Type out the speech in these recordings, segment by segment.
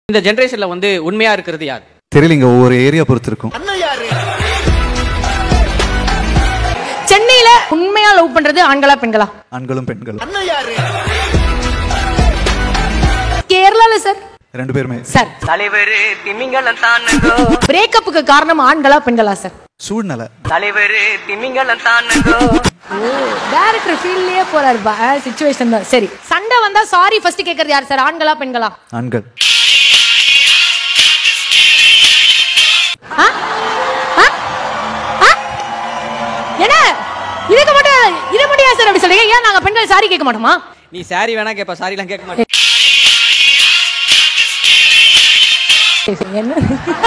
இந்த ஜெனரேஷன்ல வந்து உண்மையா இருக்கிறது யார் தெரியலங்க ஒவ்வொரு ஏரியா பொறுத்து இருக்கும் சென்னையில உண்மையா லவ் பண்றது ஆண்களா பெண்களா ஆண்களும் பெண்களும் கேரளால சார் ரெண்டு பேருமே சார் தலைவர் திமிங்கலம் தானுங்கோ பிரேக்கப்புக்கு காரணம் ஆண்களா பெண்களா சார் சூழ்நிலை தலைவர் திமிங்கலம் தானுங்கோ டேரக்டர் ஃபீல்ட்லயே போறாரு சுச்சுவேஷன் தான் சரி சண்டை வந்தா சாரி ஃபர்ஸ்ட் கேக்குறது யார் சார் ஆண்களா பெண்களா ஆண்கள் ஆ? ஆ? ஆ? என்ன இதுக்கு மட்டும் இதை மட்டும் ஏன் சார் அப்படி சொல்றீங்க ஏன் நாங்க பெண்கள் சாரி கேட்க மாட்டோமா நீ சாரி வேணா கேப்ப சாரி எல்லாம் கேட்க மாட்டேன் என்ன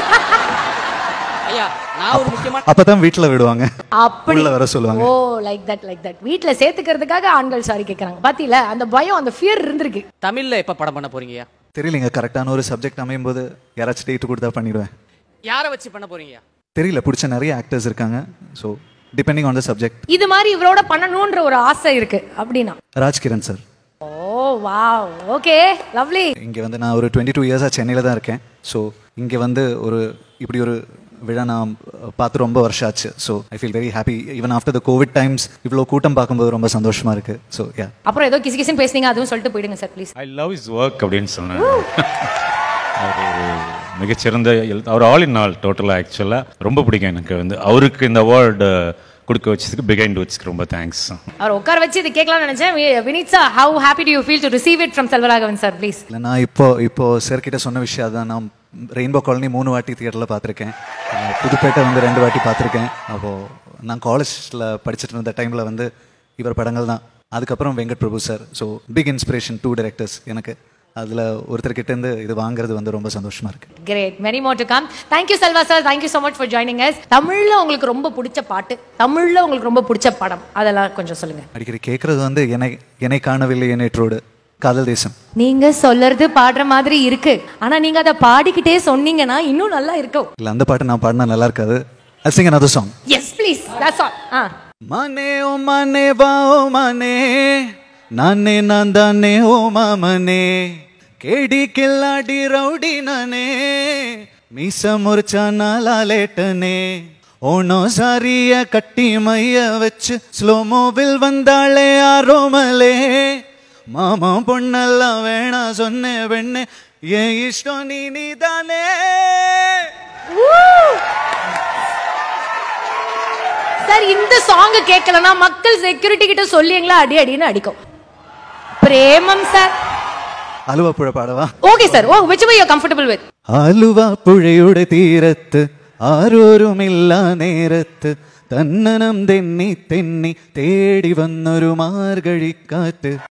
ஐயா நான் ஒரு முக்கியமான அப்பதான் வீட்டுல விடுவாங்க அப்படி உள்ள வர சொல்லுவாங்க. Oh like that like that வீட்ல சேர்த்துக்கிறதுக்காக ஆண்கள் சாரி கேக்குறாங்க பாத்தீல அந்த பயம் அந்த ஃபியர் இருந்திருக்கு தமிழ்ல எப்ப படம் பண்ண போறீங்கய்யா தெரியலங்க கரெக்டான ஒரு சப்ஜெக்ட் அமையும் போது யாராச்சும் டேட் கொடுத்தா பண்ணிடுவேன் யாரை வச்சு பண்ண போறீங்கய்யா தெரியல பிடிச்ச நிறைய ஆக்டர்ஸ் இருக்காங்க so depending on the subject இது மாதிரி இவரோட பண்ணணும்ன்ற ஒரு ஆசை இருக்கு அப்படின்னா Rajkiran sir oh wow okay lovely இங்கே வந்து நான் ஒரு டுவெண்ட்டி டூ இயர்ஸாக சென்னையில் தான் இருக்கேன் ஸோ இங்கே வந்து ஒரு இப்படி ஒரு விழா நான் பார்த்து ரொம்ப வருஷம் ஆச்சு so I feel very happy even after the COVID times இவ்வளோ கூட்டம் பார்க்கும்போது ரொம்ப சந்தோஷமா இருக்கு ஸோ யா அப்புறம் ஏதோ கிசி கிசின்னு பேசுனீங்க அதுவும் சொல்லிட்டு போயிடுங்க sir please I love is work அப்படின்னு சொன்னேன் அவர் மிகச்சிறந்த எழுத்து அவர் ஆல் இன் ஆல் டோட்டலாக ஆக்சுவலாக ரொம்ப பிடிக்கும் எனக்கு வந்து அவருக்கு இந்த அவார்டு கொடுக்க வச்சதுக்கு பிகைண்ட் வச்சுக்கு ரொம்ப தேங்க்ஸ் அவர் உட்கார வச்சு இது கேட்கலாம்னு நினைச்சேன் Vineeth sir how happy do you feel to receive it from Selvaraghavan sir please இல்லை நான் இப்போ இப்போ சார் கிட்ட சொன்ன விஷயம் அதான் நான் ரெயின்போ காலனி மூணு வாட்டி தியேட்டரில் பார்த்துருக்கேன் அஹ் புதுப்பேட்டை வந்து ரெண்டு வாட்டி பார்த்துருக்கேன் அப்போது நான் காலேஜில் படிச்சுட்டு இருந்த டைமில் வந்து இவர் படங்கள் தான் அதுக்கப்புறம் Venkat Prabhu sir so big inspiration to directors எனக்கு அதில் ஒருத்தர்கிட்ட இருந்து இது வாங்குறது வந்து ரொம்ப சந்தோஷமா இருக்கு great many more to come thank you Selva sir thank you so much for joining us தமிழ்ல உங்களுக்கு ரொம்ப பிடிச்ச பாட்டு தமிழ்ல உங்களுக்கு ரொம்ப பிடிச்ச படம் அதெல்லாம் கொஞ்சம் சொல்லுங்க அடிக்கடி கேட்குறது வந்து என்னை என்னை காணவில்லை நேற்றோடு காதல் தேசம் நீங்க சொல்லறது பாடுற மாதிரி இருக்கு ஆனா நீங்க அதை பாடிக்கிட்டே சொன்னீங்கன்னா இன்னும் நல்லா இருக்கும் இல்லை அந்த பாட்டு நான் பாடினா நல்லா இருக்காது I sing another song yes please that's all ஆ மானே ஓ மானே வா ஓ மானே நானே நான் தானே ஓ மாமனே கேடி கில்லாடி ரவுடி நானே மீச முறிச்சா நாளாலேட்டனே ஓனோ சாரிய கட்டி மைய வச்சு ஸ்லோமோவில் வந்தாளே ஆரோமலே மாமா பொண்ணெல்லாம் வேணா சொன்னே வெண்ணே ஏன் இஷ்டம் நீ நீதானே சார் இந்த சாங் கேட்கலனா மக்கள் செக்யூரிட்டி கிட்ட சொல்லிங்களா அடி அடின்னு அடிக்கும் பிரேமம் சார் அலுவா புழ பாடவா okay sir oh which way you comfortable with Aluva പുഴയുടെ തീരത്ത് ആരോരുമില്ല നേരത്ത് തന്നനം തെന്നി തെന്നി തേടി വന്നൊരു മാർഗഴിക്കാറ്റ്